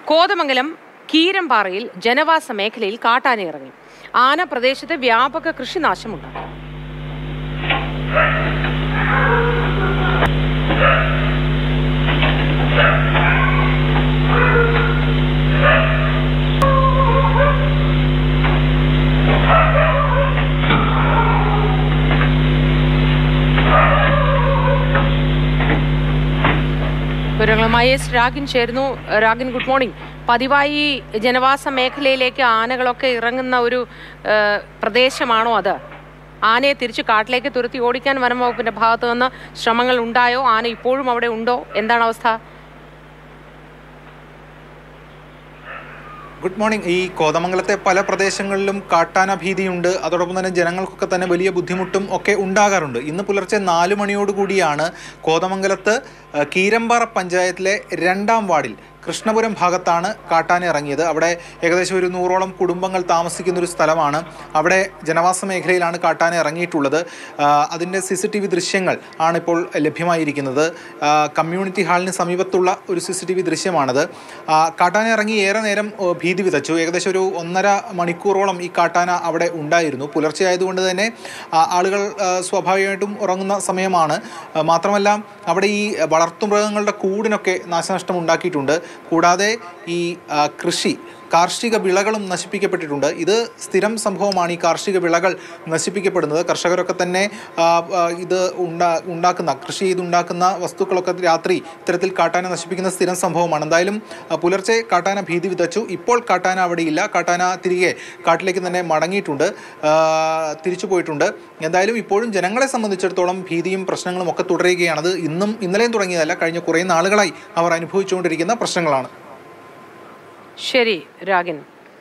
കോതമംഗലം കീരമ്പാറയിൽ ജനവാസ മേഖലയിൽ കാട്ടാന ഇറങ്ങി ആന പ്രദേശത്ത് വ്യാപക കൃഷിനാശമുണ്ടായി വിവരങ്ങളുമായി എസ് രാഗിൻ ചേരുന്നു രാഗിൻ ഗുഡ് മോർണിംഗ് പതിവായി ജനവാസ മേഖലയിലേക്ക് ആനകളൊക്കെ ഇറങ്ങുന്ന ഒരു ഏഹ്, പ്രദേശമാണോ അത് ആനയെ തിരിച്ച് കാട്ടിലേക്ക് തുരത്തി ഓടിക്കാൻ വനം വകുപ്പിന്റെ ഭാഗത്തു നിന്ന് ശ്രമങ്ങൾ ഉണ്ടായോ ആന ഇപ്പോഴും അവിടെ ഉണ്ടോ എന്താണ് അവസ്ഥ ഗുഡ് മോർണിംഗ് ഈ കോതമംഗലത്തെ പല പ്രദേശങ്ങളിലും കാട്ടാന ഭീതിയുണ്ട് അതോടൊപ്പം തന്നെ ജനങ്ങൾക്കൊക്കെ തന്നെ വലിയ ബുദ്ധിമുട്ടും ഒക്കെ ഉണ്ടാകാറുണ്ട് ഇന്ന് പുലർച്ചെ നാല് മണിയോടുകൂടിയാണ് കോതമംഗലത്ത് ഏഹ്, കീരമ്പാറ പഞ്ചായത്തിലെ രണ്ടാം വാർഡിൽ കൃഷ്ണപുരം ഭാഗത്താണ് കാട്ടാന ഇറങ്ങിയത് അവിടെ ഏകദേശം ഒരു നൂറോളം കുടുംബങ്ങൾ താമസിക്കുന്ന ഒരു സ്ഥലമാണ് അവിടെ ജനവാസ മേഖലയിലാണ് കാട്ടാന ഇറങ്ങിയിട്ടുള്ളത് ആ, അതിൻ്റെ സി സി ടി വി ദൃശ്യങ്ങൾ ആണിപ്പോൾ ലഭ്യമായിരിക്കുന്നത് ആ, കമ്മ്യൂണിറ്റി ഹാളിന് സമീപത്തുള്ള ഒരു സി സി ടി വി ദൃശ്യമാണത് ആ, കാട്ടാന ഇറങ്ങി ഏറെ നേരം ഓ, ഭീതി വിതച്ചു ഏകദേശം ഒരു ഒന്നര മണിക്കൂറോളം ഈ കാട്ടാന അവിടെ ഉണ്ടായിരുന്നു പുലർച്ചെ ആയതുകൊണ്ട് തന്നെ ആ, ആളുകൾ ആ, സ്വാഭാവികമായിട്ടും ഉറങ്ങുന്ന സമയമാണ് ആ, മാത്രമല്ല അവിടെ ഈ വളർത്തുമൃഗങ്ങളുടെ കൂടിനൊക്കെ നാശനഷ്ടം ഉണ്ടാക്കിയിട്ടുണ്ട് കൂടാതെ ഈ ആ, കൃഷി കാർഷിക വിളകളും നശിപ്പിക്കപ്പെട്ടിട്ടുണ്ട് ഇത് സ്ഥിരം സംഭവമാണ് ഈ കാർഷിക വിളകൾ നശിപ്പിക്കപ്പെടുന്നത് കർഷകരൊക്കെ തന്നെ ആ, ആ, ഇത് ഉണ്ടാ ഉണ്ടാക്കുന്ന കൃഷി ചെയ്തുണ്ടാക്കുന്ന വസ്തുക്കളൊക്കെ രാത്രി ഇത്തരത്തിൽ കാട്ടാന നശിപ്പിക്കുന്ന സ്ഥിരം സംഭവമാണ് എന്തായാലും ആ, പുലർച്ചെ കാട്ടാന ഭീതി വിതച്ചു ഇപ്പോൾ കാട്ടാന അവിടെ ഇല്ല കാട്ടാന തിരികെ കാട്ടിലേക്ക് തന്നെ മടങ്ങിയിട്ടുണ്ട് ആ, തിരിച്ചു പോയിട്ടുണ്ട് എന്തായാലും ഇപ്പോഴും ജനങ്ങളെ സംബന്ധിച്ചിടത്തോളം ഭീതിയും പ്രശ്നങ്ങളും ഒക്കെ തുടരുകയാണത് ഇന്നും ഇന്നലെയും തുടങ്ങിയതല്ല കഴിഞ്ഞ കുറേ നാളുകളായി അവർ അനുഭവിച്ചുകൊണ്ടിരിക്കുന്ന പ്രശ്നങ്ങളാണ് ശരി രാഗിൻ